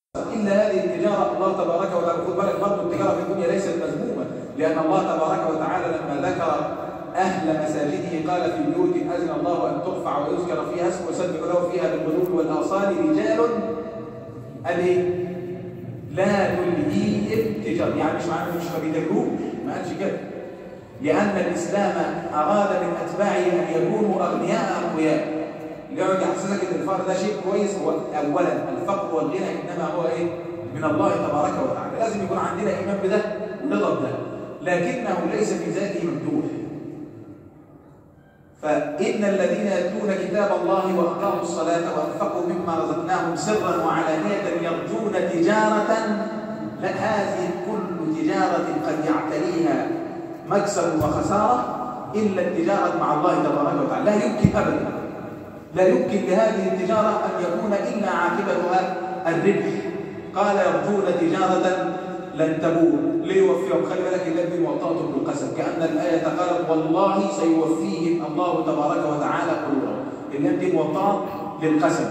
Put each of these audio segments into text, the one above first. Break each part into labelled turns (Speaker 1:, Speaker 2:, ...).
Speaker 1: إلا هذه التجارة الله تبارك وتعالى خد بالك برضه التجارة في الدنيا ليست مذمومة لأن الله تبارك وتعالى لما ذكر أهل مساجده قال في بيوت أذن الله أن ترفع ويذكر فيها اسمه ويسبح له فيها بالغدو والآصال رجال قال إيه؟ لا تلهيهم تجارة يعني مش معنى مش ما بيتجروش ما قالش كده لأن الإسلام أراد من أتباعه أن يكونوا أغنياء أقوياء ليقعد يحسسك ان الفقر ده شيء كويس هو اولا الفقر والغنى انما هو ايه؟ من الله تبارك وتعالى، لازم يكون عندنا ايمان بده ورضا بده، لكنه ليس في ذاته ممدوح. فإن الذين يتلون كتاب الله وأقاموا الصلاة وأنفقوا مما رزقناهم سرا وعلانية يرجون تجارة لا هذه كل تجارة قد يعتريها مكسب وخسارة إلا التجارة مع الله تبارك وتعالى، لا يمكن أبدا لا يمكن لهذه التجارة أن يكون إلا عاقبتها الربح قال يرجون تجارة لن تبور ليوفيهم خلي بالك الذي وطأتم بالقسم كأن الآية قالت والله سيوفيهم الله تبارك وتعالى أجورهم اللام دي موطأة للقسم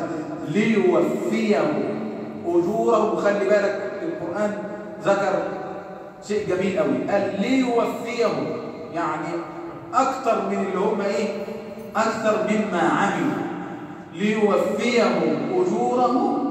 Speaker 1: ليوفيهم أجورهم خلي بالك القرآن ذكر شيء جميل قوي قال ليوفيهم يعني أكثر من اللي هم إيه أكثر مما عملوا ليوفيهم أجورهم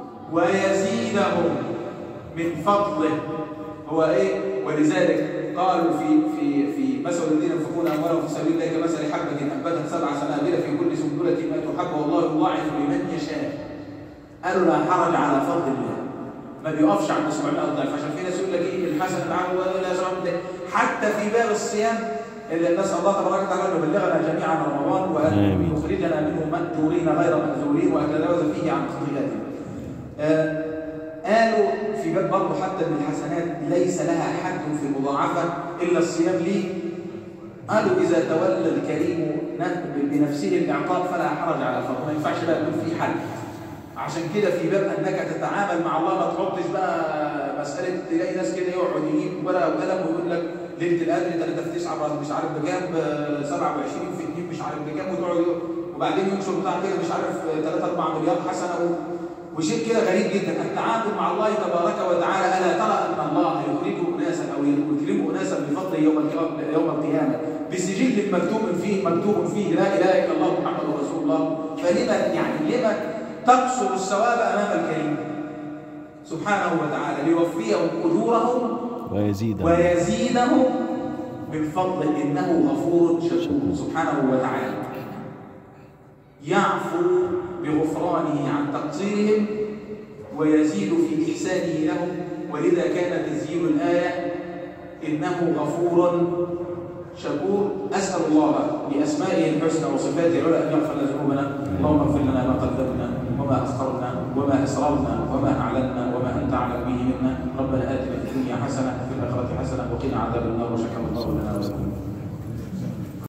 Speaker 1: ويزيدهم من فضله هو إيه ولذلك قالوا في في في مثل الذين ينفقون أموالهم في سبيل الله كمثل حبة أنبتت سبع سنابل في كل سنبلة مئة حبة والله يضاعف لمن يشاء قالوا لا حرج على فضل الله ما بيقفش عند 700 ضعف عشان في ناس يقول لك ايه الحسن العام ولا 700 حتى في باب الصيام اللي نسأل الله تبارك وتعالى أن يبلغنا جميعا رمضان وأن يخرجنا منه مأجورين غير مأجورين وأن نتجاوز فيه عن خطيئتنا. آه قالوا في باب برضه حتى ان الحسنات ليس لها حد في المضاعفه الا الصيام ليه؟ قالوا اذا تولى الكريم بنفسه الاعطاء فلا حرج على فرض ما ينفعش بقى يكون في حد. عشان كده في باب انك تتعامل مع الله ما تحطش بقى مساله تلاقي ناس كده يقعد يجيب ورقه وقلم ويقول لك ليله القدر 3 في 9 مش عارف بكام 27 في 2 مش عارف بكام وتقعد وبعدين ينشر بتاع كده مش عارف 3 4 مليار حسنه وشيء كده غريب جدا التعامل مع الله تبارك وتعالى الا ترى ان الله يخرج اناسا او يكرم اناسا بفضله يوم يوم القيامه بسجل مكتوب فيه مكتوب فيه لا اله الا الله محمد رسول الله فلما يعني لما تقصر الثواب امام الكريم سبحانه وتعالى ليوفيهم اجورهم
Speaker 2: ويزيدهم
Speaker 1: ويزيدهم من فضله انه غفور شكور سبحانه وتعالى يعفو بغفرانه عن تقصيرهم ويزيد في إحسانه لهم ولذا كان تزيين الآية إنه غفور شكور أسأل الله بأسمائه الحسنى وصفاته العلى أن يغفر لنا ذنوبنا اللهم اغفر لنا ما قدمنا وما أخرنا وما أسررنا وما أعلنا وما أنت أعلم به منا ربنا آتنا في الدنيا حسنة وفي الآخرة حسنة وقنا عذاب النار وشكر الله لنا ولكم